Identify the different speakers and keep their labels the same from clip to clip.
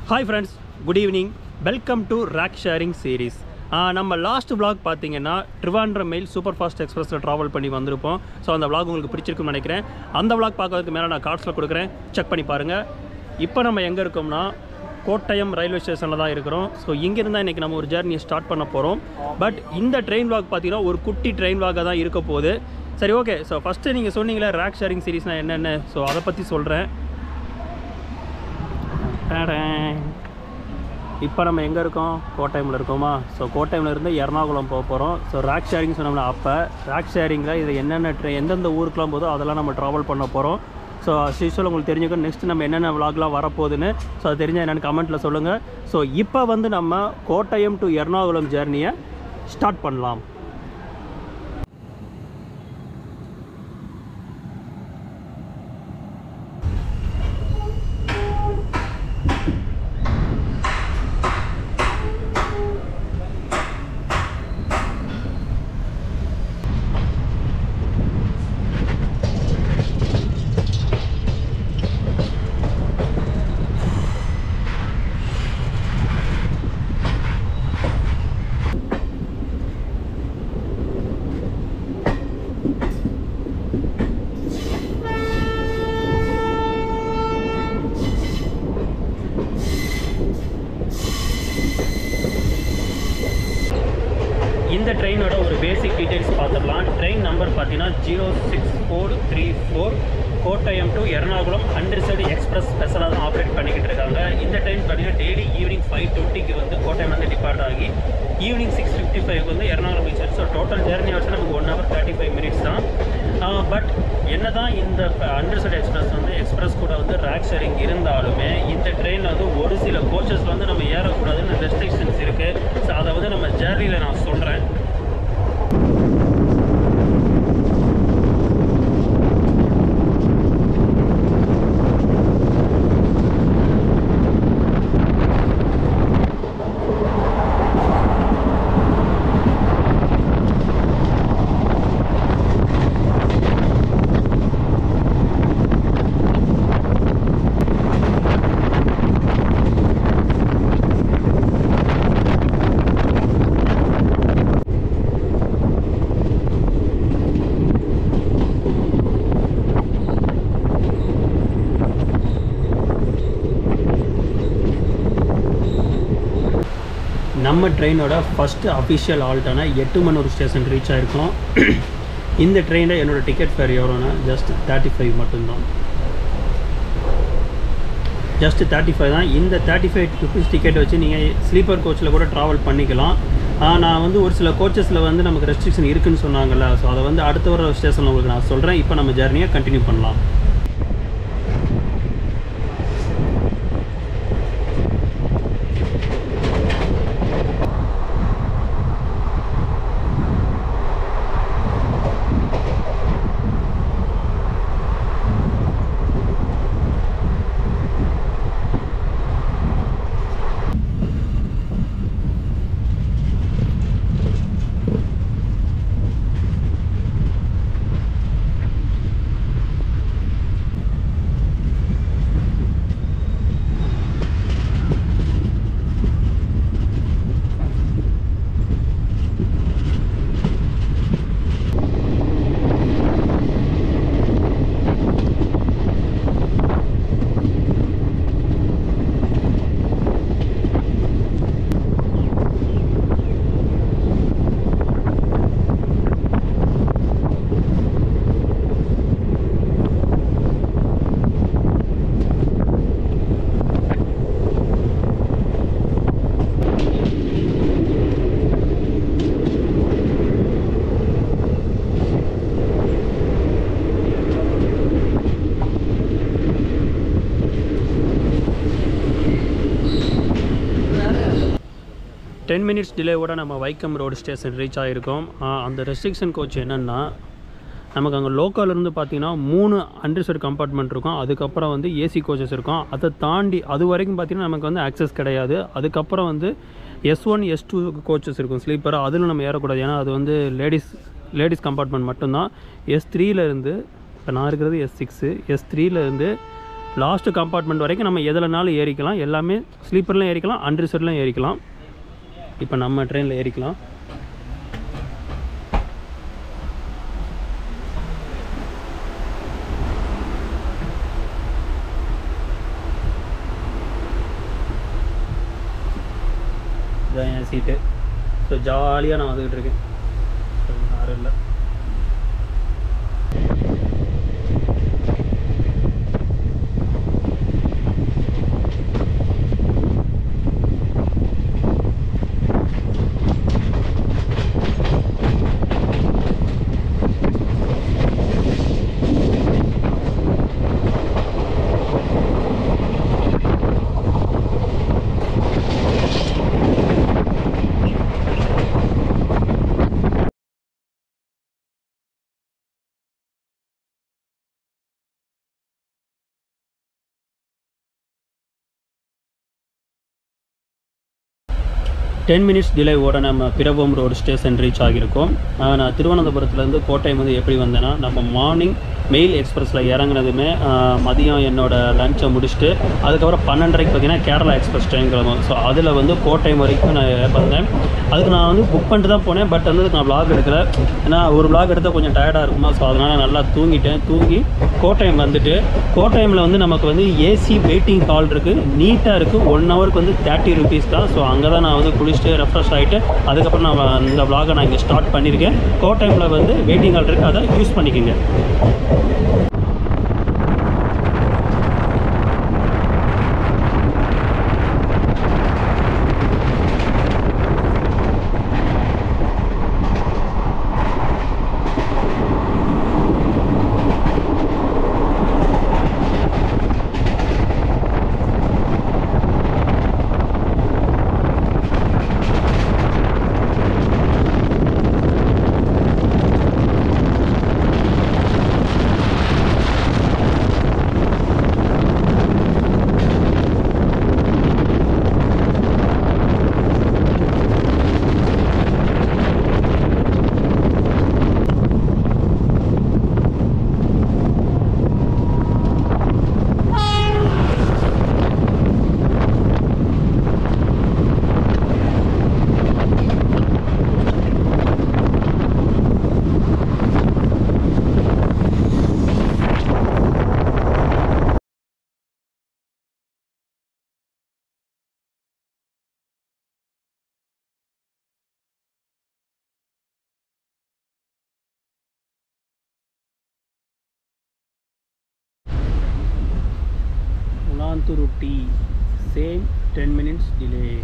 Speaker 1: Hi friends good evening welcome to rake sharing series நம்ம last vlog பார்த்தீங்கன்னா Trivandrum mail super fast எக்ஸ்பிரஸில் travel பண்ணி வந்திருப்போம் ஸோ அந்த vlog உங்களுக்கு பிடிச்சிருக்குன்னு நினைக்கிறேன் அந்த vlog பார்க்கறதுக்கு மேலே நான் கார்ட்ஸில் கொடுக்குறேன் செக் பண்ணி பாருங்கள் இப்போ நம்ம எங்கே இருக்கோம்னா கோட்டயம் ரயில்வே ஸ்டேஷனில் தான் இருக்கிறோம் ஸோ இங்கேருந்து தான் இன்றைக்கி நம்ம ஒரு ஜேர்னியை ஸ்டார்ட் பண்ண போகிறோம் பட் இந்த ட்ரெயின் vlog பார்த்தீங்கன்னா ஒரு குட்டி ட்ரெயின் vlog தான் இருக்க போகுது சரி ஓகே ஸோ ஃபஸ்ட்டு நீங்கள் சொன்னீங்களே ரேக் ஷேரிங் சீரீஸ்னால் என்னென்ன ஸோ அதை பற்றி சொல்கிறேன் இப்போ நம்ம எங்கே இருக்கோம் கோட்டயமில் இருக்கோமா ஸோ கோட்டயமில் இருந்து எர்ணாகுளம் போக போகிறோம் ஸோ ரேக் ஷேரிங் சொன்னோம்னா அப்போ ரேக் ஷேரிங்கில் இது என்னென்ன ட்ரெ எந்தெந்த ஊருக்குலாம் போதோ அதெல்லாம் நம்ம ட்ராவல் பண்ண போகிறோம் ஸோ யூஸ்வல் உங்களுக்கு தெரிஞ்சுக்கணும் நெக்ஸ்ட் நம்ம என்னென்ன விலாக்லாம் வரப்போகுதுன்னு ஸோ அது தெரிஞ்சால் என்னென்னு கமெண்ட்டில் சொல்லுங்கள் ஸோ இப்போ வந்து நம்ம கோட்டயம் டு எர்ணாகுளம் ஜேர்னியை ஸ்டார்ட் பண்ணலாம் இந்த ட்ரெயினோட ஒரு பேசிக் டீடைல்ஸ் பார்த்துடலாம் ட்ரெயின் நம்பர் பார்த்தீங்கன்னா zero six four three four Kottayam to Ernakulam அண்டர்சைடு எக்ஸ்பிரஸ் ஸ்பெஷலாக தான் ஆப்ரேட் பண்ணிக்கிட்டு இருக்காங்க இந்த ட்ரெயின் பார்த்தீங்கன்னா டெய்லி ஈவினிங் ஃபைவ் டுவெண்ட்டிக்கு வந்து கோட்டயம் வந்து டிபார்ட் ஆகி ஈவினிங் சிக்ஸ் ஃபிஃப்டி ஃபைவ் வந்து Ernakulam reach so total journey வந்து நமக்கு one hour thirty five minutes தான் பட் என்ன தான் இந்த அண்டர்சைடு எக்ஸ்பிரஸ் வந்து எக்ஸ்பிரஸ் கூட வந்து ரேக் ஷேரிங் இருந்தாலுமே இந்த ட்ரெயினில் வந்து ஒரு சில கோச்சஸ் வந்து நம்ம ஏறக்கூடாதுன்னு ரெஸ்ட்ரிக்ஷன்ஸ் இருக்குது ஸோ அதை வந்து நம்ம ஜேர்னியில் நான் சொல்கிறேன் நம்ம ட்ரெயினோட ஃபஸ்ட்டு அஃபிஷியல் ஆல்ட்டான எட்டுமனூர் ஸ்டேஷன் ரீச் ஆகிருக்கோம் இந்த ட்ரெயினில் என்னோடய டிக்கெட் ஃபேர் எவ்வளோனா ஜஸ்ட் தேர்ட்டி ஃபைவ் மட்டும்தான் ஜஸ்ட் தேர்ட்டி ஃபைவ் தான் இந்த தேர்ட்டி ஃபைவ் ருபீஸ் டிக்கெட் வச்சு நீங்கள் ஸ்லீப்பர் கோச்சில் கூட ட்ராவல் பண்ணிக்கலாம் ஆஹ் நான் வந்து ஒரு சில கோச்சஸில் வந்து நமக்கு ரெஸ்ட்ரிக்ஷன் இருக்குன்னு சொன்னாங்கல்ல ஸோ அதை வந்து அடுத்த வர ஸ்டேஷனில் உங்களுக்கு நான் சொல்கிறேன் இப்போ நம்ம ஜர்னியை கண்டினியூ பண்ணலாம் டென் மினிட்ஸ் டிலேவோட நம்ம வைக்கம் ரோடு ஸ்டேஷன் ரீச் ஆகிருக்கோம் ஆஹ் அந்த ரெஸ்ட்ரிக்ஷன் கோச் என்னென்னா நமக்கு அங்கே லோக்கல்லேருந்து பார்த்தீங்கன்னா மூணு அண்டர்சைட் கம்பார்ட்மெண்ட் இருக்கும் அதுக்கப்புறம் வந்து ஏசி கோச்சஸ் இருக்கும் அதை தாண்டி அது வரைக்கும் பார்த்தீங்கன்னா நமக்கு வந்து ஆக்சஸ் கிடையாது அதுக்கப்புறம் வந்து S one S two coaches இருக்கும் ஸ்லீப்பர் அதில் நம்ம ஏறக்கூடாது ஏன்னா அது வந்து லேடிஸ் லேடிஸ் கம்பார்ட்மெண்ட் மட்டும்தான் எஸ் த்ரீலேருந்து இப்போ நான் இருக்கிறது எஸ் சிக்ஸு எஸ் த்ரீலேருந்து லாஸ்ட் கம்பார்ட்மெண்ட் வரைக்கும் நம்ம எதுலனாலும் ஏறிக்கலாம் எல்லாமே ஸ்லீப்பர்லையும் ஏறிக்கலாம் அன்ரிசர்வ்லையும் ஏறிக்கலாம் இப்போ நம்ம ட்ரெயினில் ஏறிக்கலாம் இதான் என் சீட்டு ஸோ ஜாலியாக நான் வந்துக்கிட்டு இருக்கேன் யாரும் இல்லை டென் மினிட்ஸ் டிலேவோட நம்ம பிரபம் ரோடு ஸ்டேஷன் ரீச் ஆகியிருக்கோம் ஆஹ் நான் திருவனந்தபுரத்துலேருந்து கோட்டயம் வந்து எப்படி வந்தேன்னா நம்ம மார்னிங் மெயில் எக்ஸ்பிரஸில் இறங்குனதுமே ஆஹ் மதியம் என்னோட லஞ்சை முடிச்சுட்டு அதுக்கப்புறம் பன்னெண்டரைக்கு பார்த்தீங்கன்னா கேரளா எக்ஸ்பிரஸ் ட்ரெயின் கிளம்பும் ஸோ அதில் வந்து கோட்டயம் வரைக்கும் நான் வந்தேன் அதுக்கு நான் வந்து புக் பண்ணிட்டு தான் போனேன் பட் வந்து நான் vlog எடுக்கல ஏன்னா ஒரு vlog எடுத்தால் கொஞ்சம் டயர்டாக இருக்குமா ஸோ அதனால் நல்லா தூங்கிட்டேன் தூங்கி கோட்டயம் வந்துட்டு கோட்டயமில் வந்து நமக்கு வந்து ஏசி வெயிட்டிங் ஹால் இருக்குது நீட்டாக இருக்குது ஒன் ஹவருக்கு வந்து தேர்ட்டி ருபீஸ் தான் ஸோ அங்கே தான் நான் வந்து குளிச்சுட்டு ரெஃப்ரெஷ் ஆகிட்டு அதுக்கப்புறம் நான் இந்த vlog-அ நான் இங்கே ஸ்டார்ட் பண்ணியிருக்கேன் கோட்டயமில் வந்து வெயிட்டிங் ஹால் இருக்குது அதை யூஸ் பண்ணிக்கோங்க Ulanturu T. Same 10 minutes delay.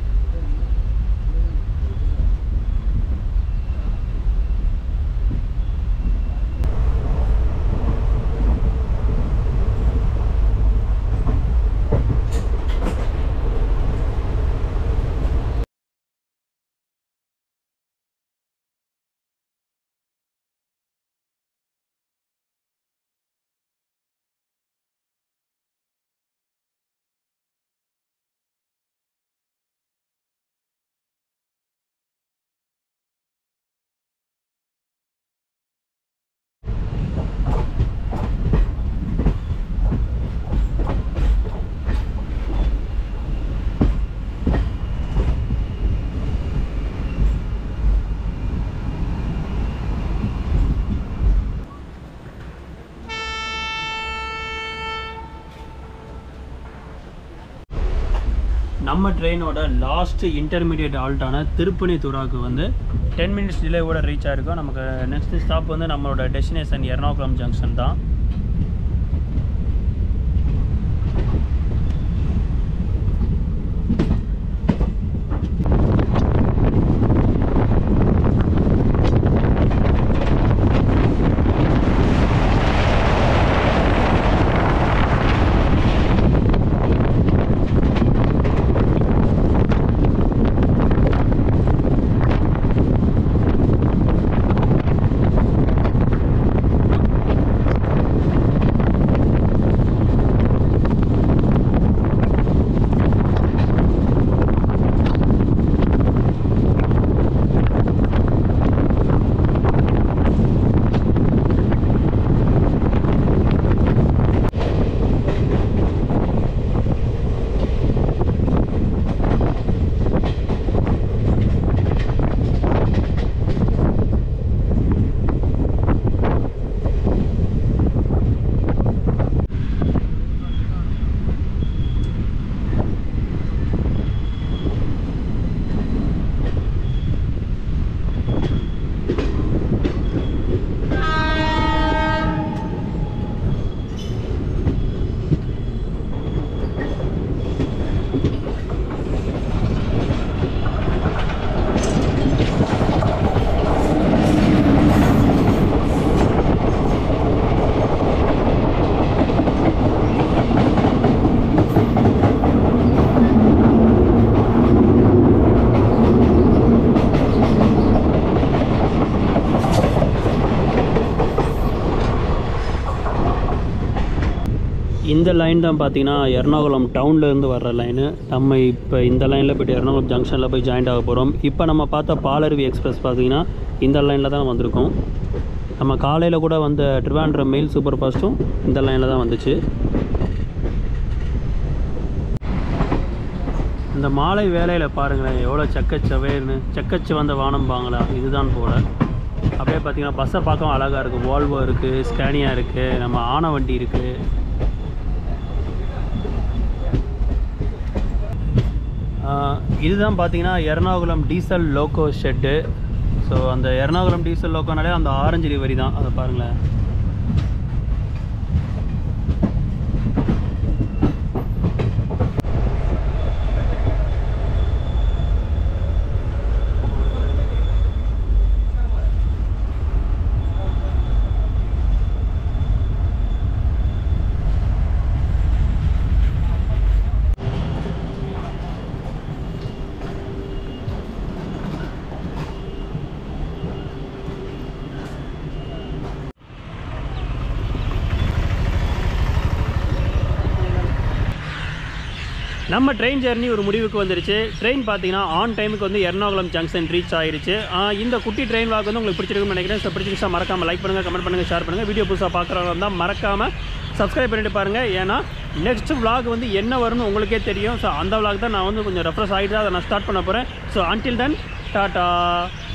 Speaker 1: நம்ம ட்ரெயினோட லாஸ்ட் இன்டர்மீடியட் ஆல்ட்டான திருப்பணி துறாவுக்கு வந்து டென் மினிட்ஸ் டிலேவோட ரீச் ஆயிருக்கோம் நமக்கு நெக்ஸ்ட் ஸ்டாப் வந்து நம்மளோட டெஸ்டினேஷன் எர்ணாகுளம் ஜங்ஷன் தான் இந்த லைன் தான் பார்த்தீங்கன்னா எர்ணாகுளம் டவுன்லேருந்து வர்ற லைனு நம்ம இப்போ இந்த லைனில் போய்ட்டு எர்ணாகுளம் ஜங்ஷனில் போய் ஜாயிண்ட் ஆக போகிறோம் இப்போ நம்ம பார்த்த பாலருவி எக்ஸ்பிரஸ் பார்த்தீங்கன்னா இந்த லைனில் தான் வந்திருக்கோம் நம்ம காலையில் கூட வந்த ட்ரிவாண்ட்ரம் மெயில் சூப்பர் ஃபாஸ்ட்டும் இந்த லைனில் தான் வந்துச்சு இந்த மாலை வேலையில் பாருங்களேன் எவ்வளோ செக்கச்சவேன்னு செக்கச்சு வந்த வானம் பாங்களா இதுதான் போல அப்படியே பார்த்தீங்கன்னா பஸ்ஸை பார்க்கவும் அழகாக இருக்குது வால்வோ இருக்குது ஸ்கேனியா இருக்குது நம்ம ஆன வண்டி இருக்குது இதுதான் பார்த்தீங்கன்னா Ernakulam diesel loco shed so அந்த எர்ணாகுளம் டீசல் லோக்கோனாலே அந்த ஆரஞ்சு லிவரி தான் அதை பாருங்களேன் நம்ம ட்ரெயின் ஜெர்னி ஒரு முடிவுக்கு வந்துருச்சு ட்ரெயின் பார்த்தீங்கன்னா ஆன் டைமுக்கு வந்து எர்ணாகுளம் ஜங்ஷன் ரீச் ஆயிருச்சு ஆஹ் இந்த குட்டி ட்ரெயின் வாக் வந்து உங்களுக்கு பிடிச்சிருக்குன்னு நினைக்கிறேன் ஸோ பிடிச்சிருச்சா மறக்காம லைக் பண்ணுங்கள் கமெண்ட் பண்ணுங்கள் ஷேர் பண்ணுங்கள் வீடியோ புதுசாக பார்க்குறவங்க இருந்தால் மறக்காமல் சப்ஸ்கிரைப் பண்ணிட்டு பாருங்கள் ஏன்னா நெக்ஸ்ட் vlog வந்து என்ன வரும்னு உங்களுக்கே தெரியும் ஸோ அந்த vlog தான் நான் வந்து கொஞ்சம் ரெஃப்ரெஷ் ஆகிட்டு தான் அதை நான் ஸ்டார்ட் பண்ண போகிறேன் ஸோ until then டாட்டா